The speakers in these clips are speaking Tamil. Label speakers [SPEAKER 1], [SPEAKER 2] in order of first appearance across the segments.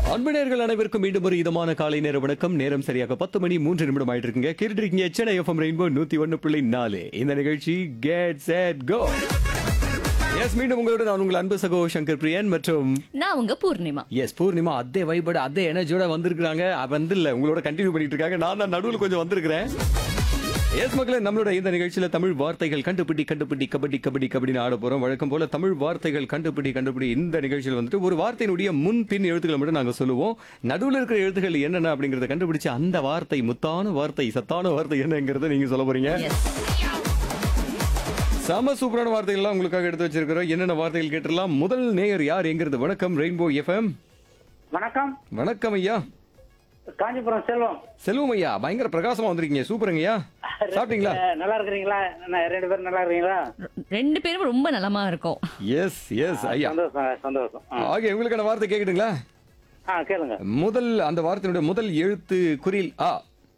[SPEAKER 1] அன்பினர்கள் அனைவருக்கும் மீண்டும் ஒரு இதமான காலை நேர வணக்கம் நேரம் சரியாக பத்து மணி மூன்று நிமிடம் ஆயிட்டு இருக்குங்க கேட்டுட்டு இருக்கீங்க சென்னை எஃப்எம் ரெயின்போ நூத்தி ஒன்னு புள்ளி நாலு இந்த நிகழ்ச்சி கெட் செட் கோ எஸ் மீண்டும் உங்களோட நான் உங்கள் அன்பு சகோ சங்கர் பிரியன் மற்றும்
[SPEAKER 2] நான் உங்க பூர்ணிமா
[SPEAKER 1] எஸ் பூர்ணிமா அதே வைபோட அதே எனர்ஜியோட வந்திருக்காங்க வந்து இல்ல உங்களோட கண்டினியூ பண்ணிட்டு இருக்காங்க நான் தான் நடுவில் கொஞ்சம் வந்திருக்கிறேன் எஸ் மக்களே நம்மளோட இந்த நிகழ்ச்சியில தமிழ் வார்த்தைகள் கண்டுபிடி கண்டுபிடி கபடி கபடி கபடின்னு ஆட போறோம் வழக்கம் போல தமிழ் வார்த்தைகள் கண்டுபிடி கண்டுபிடி இந்த நிகழ்ச்சியில் வந்துட்டு ஒரு வார்த்தையினுடைய முன் பின் எழுத்துக்களை மட்டும் நாங்க சொல்லுவோம் நடுவில் இருக்கிற எழுத்துக்கள் என்னென்ன அப்படிங்கறத கண்டுபிடிச்சு அந்த வார்த்தை முத்தான வார்த்தை சத்தான வார்த்தை என்னங்கிறத நீங்க சொல்ல போறீங்க
[SPEAKER 2] எஸ்
[SPEAKER 1] செம சூப்பரான வார்த்தைகள்லாம் உங்களுக்காக எடுத்து வச்சிருக்கிறோம் என்னென்ன வார்த்தைகள் கேட்டுடலாம் முதல் நேயர் யார் எங்கிறது வணக்கம் ரெயின்போ எஃப்எம்
[SPEAKER 3] வணக்கம்
[SPEAKER 1] வணக்கம் ஐயா
[SPEAKER 3] காஞ்சிபுரம் செல்வம்
[SPEAKER 1] செல்வம் ஐயா பயங்கர பிரகாசமா வந்திருக்கீங்க சூப்பருங்க ஐயா சாப்பிட்டீங்களா
[SPEAKER 3] அஹ், நல்லா இருக்கிறீங்களா ந- ரெண்டு பேரும் நல்லா இருக்கிறீங்களா
[SPEAKER 2] ரெண்டு பேரும் ரொம்ப நலமா இருக்கோம்
[SPEAKER 1] எஸ் எஸ் ஐயா
[SPEAKER 3] சந்தோஷம் சந்தோஷம் ஆ.
[SPEAKER 1] ஆகிய உங்களுக்கான வார்த்தை கேக்குதுங்களா
[SPEAKER 3] ஆ கேளுங்க
[SPEAKER 1] முதல் அந்த வார்த்தையினுடைய முதல் எழுத்து குரில் ஆ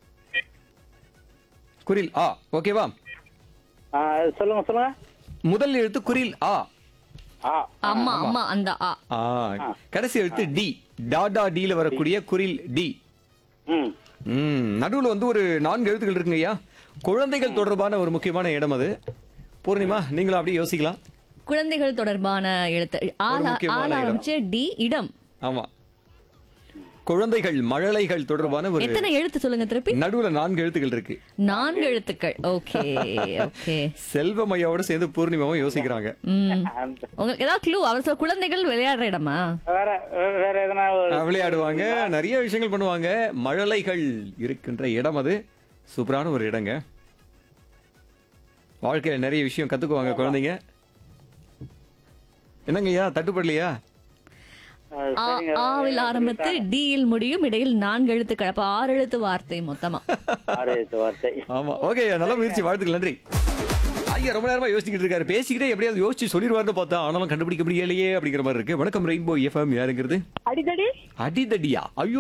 [SPEAKER 1] குரில் ஆ ஓகேவா
[SPEAKER 3] ஆ, சொல்லுங்க சொல்லுங்க
[SPEAKER 1] முதல் எழுத்து குரில் ஆ
[SPEAKER 3] ஆ
[SPEAKER 2] அம்மா அம்மா அந்த ஆ
[SPEAKER 1] ஆ கடைசி எழுத்து டி டாடா டில வரக்கூடிய குரில் டி
[SPEAKER 3] ம்
[SPEAKER 1] ம் நடுவுல வந்து ஒரு நான்கு எழுத்துக்கள் இருக்குங்க ஐயா குழந்தைகள் தொடர்பான ஒரு முக்கியமான இடம் அது பூர்ணிமா நீங்களும் அப்படியே யோசிக்கலாம்
[SPEAKER 2] குழந்தைகள் தொடர்பான எழுத்து ஆள
[SPEAKER 1] முக்கியமான
[SPEAKER 2] ஆள்
[SPEAKER 1] இடம்.
[SPEAKER 2] ஆரம்பிச்சு டி இடம்
[SPEAKER 1] ஆமா குழந்தைகள் மழலைகள் தொடர்பான ஒரு
[SPEAKER 2] எத்தனை எழுத்து சொல்லுங்க திருப்பி
[SPEAKER 1] நடுவுல நான்கு எழுத்துக்கள் இருக்கு
[SPEAKER 2] நான்கு எழுத்துக்கள் ஓகே ஓகே
[SPEAKER 1] செல்வமையாவோட சேர்ந்து பூர்ணிமாவும் யோசிக்கிறாங்க
[SPEAKER 2] ம்
[SPEAKER 3] அந்த-
[SPEAKER 2] உங்களுக்கு ஏதாவது க்ளூ அவர் சொல்ல குழந்தைகள் விளையாடுற இடமா
[SPEAKER 3] வேற வே- வேற எதனா ஒரு
[SPEAKER 1] அஹ் விளையாடுவாங்க நிறைய விஷயங்கள் பண்ணுவாங்க மழலைகள் இருக்கின்ற இடம் அது சூப்பரான ஒரு இடங்க வாழ்க்கையில நிறைய விஷயம் கத்துக்குவாங்க குழந்தைங்க என்னங்கய்யா தட்டுப்படலையா
[SPEAKER 3] அஹ்,
[SPEAKER 2] ஆ
[SPEAKER 3] சரிங்க.
[SPEAKER 2] ஆவில் ஆரம்பித்து டியில் முடியும் இடையில் நான்கு எழுத்துக்கள் அப்ப ஆறு எழுத்து வார்த்தை மொத்தமா
[SPEAKER 3] ஆறு எழுத்து வார்த்தை
[SPEAKER 1] ஆமா ஓகே நல்ல முயற்சி வாழ்த்துக்கள் நன்றி ஐயா ரொம்ப நேரமா யோசிச்சுக்கிட்டு இருக்காரு பேசிக்கிட்டே எப்படியாவது யோசிச்சு சொல்லிடுவாருன்னு பார்த்தா ஆனாலும் கண்டுபிடிக்க முடியலையே அப்படிங்கிற மாதிரி இருக்கு வணக்கம் ரெயின்போ எஃப்எம் யாருங்கிறது
[SPEAKER 4] அடிக்கடி
[SPEAKER 1] அடிதடியா ஐயோ